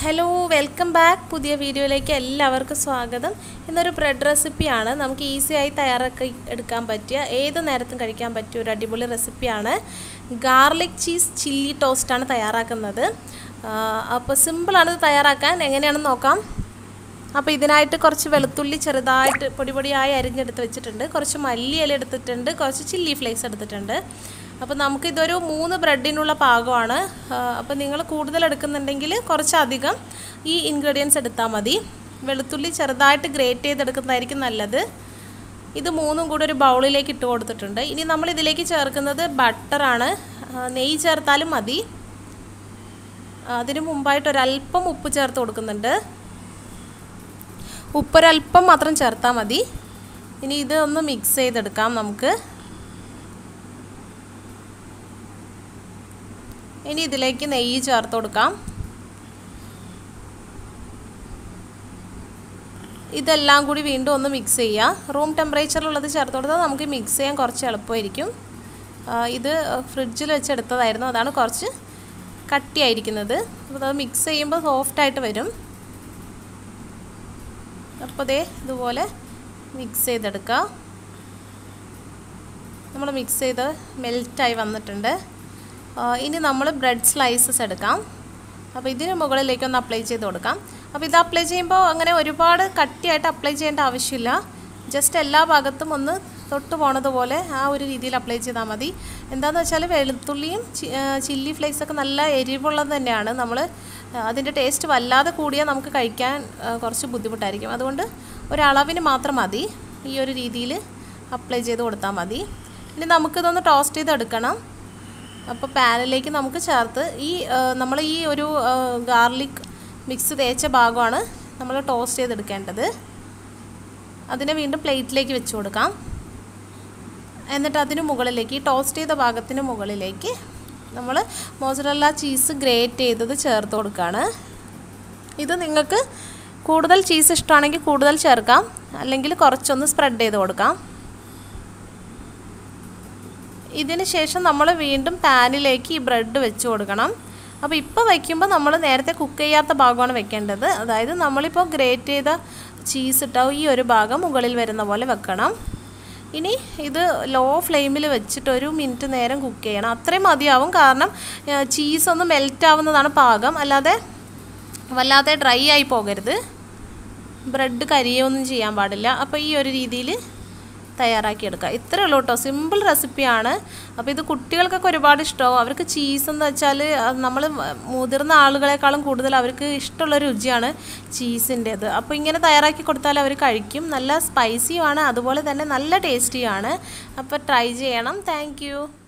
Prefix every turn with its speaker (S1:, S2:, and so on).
S1: hello welcome back പുതിയ വീഡിയോയിലേക്ക് എല്ലാവർക്കും സ്വാഗതം ഇന്നൊരു ബ്രെഡ് റെസിപ്പിയാണ് നമുക്ക് ഈസി ആയി തയ്യാറാക്കി എടുക്കാൻ പറ്റിയ ഏത് നേരത്തും കഴിക്കാൻ പറ്റിയ ഒരു അടിപൊളി റെസിപ്പിയാണ് ഗാർലിക് ചീസ് ചില്ലി ടോസ്റ്റാണ് തയ്യാറാക്കുന്നത് അപ്പോൾ സിമ്പിളാണ് ഇത് തയ്യാറാക്കാൻ എങ്ങനെയാണെന്ന് നോക്കാം അപ്പോൾ ഇതിനായിട്ട് കുറച്ച് വെളുത്തുള്ളി ചെറുതായിട്ട് പൊടി പൊടിയായി അരിഞ്ഞെടുത്ത് വെച്ചിട്ടുണ്ട് കുറച്ച് മല്ലിയില എടുത്തിട്ടുണ്ട് കുറച്ച് ചില്ലി ഫ്ലേക്സ് എടുത്തിട്ടുണ്ട് അപ്പോൾ നമുക്കിതൊരു മൂന്ന് ബ്രെഡിനുള്ള പാകമാണ് അപ്പോൾ നിങ്ങൾ കൂടുതൽ എടുക്കുന്നുണ്ടെങ്കിൽ കുറച്ചധികം ഈ ഇൻഗ്രീഡിയൻസ് എടുത്താൽ മതി വെളുത്തുള്ളി ചെറുതായിട്ട് ഗ്രേറ്റ് ചെയ്തെടുക്കുന്നതായിരിക്കും നല്ലത് ഇത് മൂന്നും കൂടി ഒരു ബൗളിലേക്ക് ഇട്ട് കൊടുത്തിട്ടുണ്ട് ഇനി നമ്മൾ ഇതിലേക്ക് ചേർക്കുന്നത് ബട്ടറാണ് നെയ്യ് ചേർത്താലും മതി അതിന് മുമ്പായിട്ട് ഒരല്പം ഉപ്പ് ചേർത്ത് കൊടുക്കുന്നുണ്ട് ഉപ്പൊരല്പം മാത്രം ചേർത്താൽ മതി ഇനി ഇത് ഒന്ന് മിക്സ് ചെയ്തെടുക്കാം നമുക്ക് ഇനി ഇതിലേക്ക് നെയ്യ് ചേർത്ത് കൊടുക്കാം ഇതെല്ലാം കൂടി വീണ്ടും ഒന്ന് മിക്സ് ചെയ്യുക റൂം ടെമ്പറേച്ചറിലുള്ളത് ചേർത്ത് കൊടുത്താൽ നമുക്ക് മിക്സ് ചെയ്യാൻ കുറച്ച് എളുപ്പമായിരിക്കും ഇത് ഫ്രിഡ്ജിൽ വെച്ചെടുത്തതായിരുന്നു അതാണ് കുറച്ച് കട്ടിയായിരിക്കുന്നത് അപ്പോൾ അത് മിക്സ് ചെയ്യുമ്പോൾ സോഫ്റ്റായിട്ട് വരും അപ്പോൾ ദേ ഇതുപോലെ മിക്സ് ചെയ്തെടുക്കുക നമ്മൾ മിക്സ് ചെയ്ത് മെൽറ്റായി വന്നിട്ടുണ്ട് ഇനി നമ്മൾ ബ്രെഡ് സ്ലൈസസ് എടുക്കാം അപ്പോൾ ഇതിന് മുകളിലേക്ക് ഒന്ന് അപ്ലൈ ചെയ്ത് കൊടുക്കാം അപ്പോൾ ഇത് അപ്ലൈ ചെയ്യുമ്പോൾ അങ്ങനെ ഒരുപാട് കട്ടിയായിട്ട് അപ്ലൈ ചെയ്യേണ്ട ആവശ്യമില്ല ജസ്റ്റ് എല്ലാ ഭാഗത്തും ഒന്ന് തൊട്ട് പോണതുപോലെ ആ ഒരു രീതിയിൽ അപ്ലൈ ചെയ്താൽ മതി എന്താണെന്ന് വെച്ചാൽ വെളുത്തുള്ളിയും ചില്ലി ഫ്ലേക്സൊക്കെ നല്ല എരിവുള്ളത് തന്നെയാണ് നമ്മൾ അതിൻ്റെ ടേസ്റ്റ് വല്ലാതെ കൂടിയാൽ നമുക്ക് കഴിക്കാൻ കുറച്ച് ബുദ്ധിമുട്ടായിരിക്കും അതുകൊണ്ട് ഒരളവിന് മാത്രം മതി ഈ ഒരു രീതിയിൽ അപ്ലൈ ചെയ്ത് കൊടുത്താൽ മതി ഇനി നമുക്കിതൊന്ന് ടോസ്റ്റ് ചെയ്തെടുക്കണം അപ്പോൾ പാനിലേക്ക് നമുക്ക് ചേർത്ത് ഈ നമ്മൾ ഈ ഒരു ഗാർലിക് മിക്സ് തേച്ച ഭാഗമാണ് നമ്മൾ ടോസ്റ്റ് ചെയ്തെടുക്കേണ്ടത് അതിനെ വീണ്ടും പ്ലേറ്റിലേക്ക് വെച്ച് കൊടുക്കാം എന്നിട്ട് അതിന് മുകളിലേക്ക് ഈ ടോസ്റ്റ് ചെയ്ത ഭാഗത്തിന് മുകളിലേക്ക് നമ്മൾ മോസറല്ല ചീസ് ഗ്രേറ്റ് ചെയ്തത് ചേർത്ത് കൊടുക്കുകയാണ് ഇത് നിങ്ങൾക്ക് കൂടുതൽ ചീസ് ഇഷ്ടമാണെങ്കിൽ കൂടുതൽ ചേർക്കാം അല്ലെങ്കിൽ കുറച്ചൊന്ന് സ്പ്രെഡ് ചെയ്ത് കൊടുക്കാം ഇതിന് ശേഷം നമ്മൾ വീണ്ടും പാനിലേക്ക് ഈ ബ്രെഡ് വെച്ച് കൊടുക്കണം അപ്പോൾ ഇപ്പോൾ വയ്ക്കുമ്പോൾ നമ്മൾ നേരത്തെ കുക്ക് ചെയ്യാത്ത ഭാഗമാണ് വെക്കേണ്ടത് അതായത് നമ്മളിപ്പോൾ ഗ്രേറ്റ് ചെയ്ത ചീസ് ഇട്ട ഈ ഒരു ഭാഗം മുകളിൽ വരുന്ന പോലെ വെക്കണം ഇനി ഇത് ലോ ഫ്ലെയിമിൽ വെച്ചിട്ട് ഒരു മിനിറ്റ് നേരം കുക്ക് ചെയ്യണം അത്രയും മതിയാവും കാരണം ചീസ് ഒന്ന് മെൽറ്റ് ആവുന്നതാണ് പാകം അല്ലാതെ വല്ലാതെ ഡ്രൈ ആയി പോകരുത് ബ്രെഡ് കരിയൊന്നും ചെയ്യാൻ പാടില്ല അപ്പോൾ ഈ ഒരു രീതിയിൽ തയ്യാറാക്കിയെടുക്കുക ഇത്രയേ ഉള്ളൂ കേട്ടോ സിമ്പിൾ റെസിപ്പിയാണ് അപ്പോൾ ഇത് കുട്ടികൾക്കൊക്കെ ഒരുപാട് ഇഷ്ടമാവും അവർക്ക് ചീസ് എന്ന് വെച്ചാൽ നമ്മൾ മുതിർന്ന ആളുകളെക്കാളും കൂടുതൽ അവർക്ക് ഇഷ്ടമുള്ള രുചിയാണ് ചീസിൻ്റേത് അപ്പോൾ ഇങ്ങനെ തയ്യാറാക്കി കൊടുത്താൽ അവർ കഴിക്കും നല്ല സ്പൈസിയുമാണ് അതുപോലെ തന്നെ നല്ല ടേസ്റ്റിയാണ് അപ്പോൾ ട്രൈ ചെയ്യണം താങ്ക്